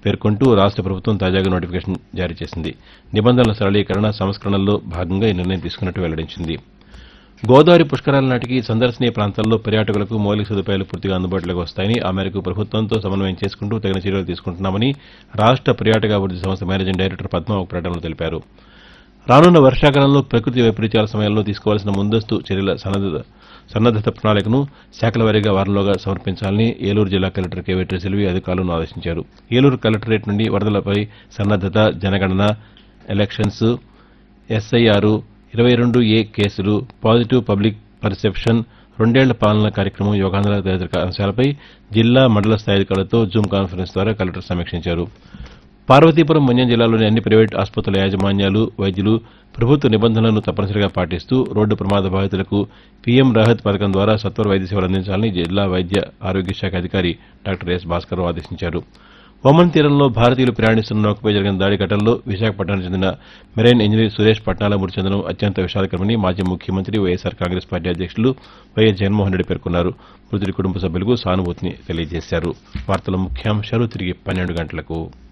పేర్కొంటూ రాష్ట ప్రభుత్వం తాజాగా నోటిఫికేషన్ జారీ చేసింది నిబంధనల సరళీకరణ సంస్కరణల్లో భాగంగా ఈ నిర్ణయం తీసుకున్నట్టు వెల్లడించింది గోదావరి పుష్కరాల నాటికి సందర్శనీయ ప్రాంతాల్లో పర్యాటకులకు మౌలిక సదుపాయాలు పూర్తిగా అందుబాటులోకి వస్తాయని ఆ మేరకు ప్రభుత్వంతో సమన్వయం చేసుకుంటూ తగిన చర్యలు తీసుకుంటున్నామని రాష్ట పర్యాటకాభివృద్ది సంస్థ మేనేజింగ్ డైరెక్టర్ పద్మ ఒక ప్రకటనలో తెలిపారు రానున్న వర్షాకాలంలో ప్రకృతి వైపరీత్యాల సమయంలో తీసుకోవాల్సిన ముందస్తు చర్యల సన్నద్ధ సన్నద్దత ప్రణాళికను శాఖల వారీగా వారంలోగా సమర్పించాలని ఏలూరు జిల్లా కలెక్టర్ కేవీటీ సెల్వి అధికారులను ఆదేశించారు ఏలూరు కలెక్టరేట్ నుండి వరదలపై సన్నద్దత జనగణన ఎలక్షన్స్ ఎస్ఐఆర్ ఇరవై రెండు ఏ కేసులు పాజిటివ్ పబ్లిక్ పర్సెప్షన్ రెండేళ్ల పాలన కార్యక్రమం యోగాంధ్ర తదితర అంశాలపై జిల్లా మండల స్థాయి అధికారులతో జూమ్ కాన్ఫరెన్స్ ద్వారా కలెక్టర్ సమీక్షించారు పార్వతీపురం మన్యం జిల్లాలోని అన్ని ప్రైవేట్ ఆసుపత్రుల యాజమాన్యాలు వైద్యులు ప్రభుత్వ నిబంధనలను తప్పనిసరిగా పాటిస్తూ రోడ్డు ప్రమాద బాధితులకు పీఎం రాహత్ పథకం ద్వారా సత్వర వైద్య సేవలు అందించాలని జిల్లా వైద్య ఆరోగ్య శాఖ అధికారి డాక్టర్ ఎస్ భాస్కర్ ఆదేశించారు ఒమన్ తీరంలో భారతీయులు ప్రయాణిస్తున్న నౌకపై జరిగిన దాడి ఘటనలో విశాఖపట్నానికి చెందిన మెరైన్ ఇంజనీర్ సురేష్ పట్నాల మృతి చెందడం అత్యంత విషాదకరమని మాజీ ముఖ్యమంత్రి వైఎస్సార్ కాంగ్రెస్ పార్టీ అధ్యక్షులు వైఎస్ జగన్మోహన్ రెడ్డి పేర్కొన్నారు మృతుడి కుటుంబ సభ్యులకు సానుభూతిని తెలియజేశారు వార్తల ముఖ్యాంశాలు తిరిగి పన్నెండు గంటలకు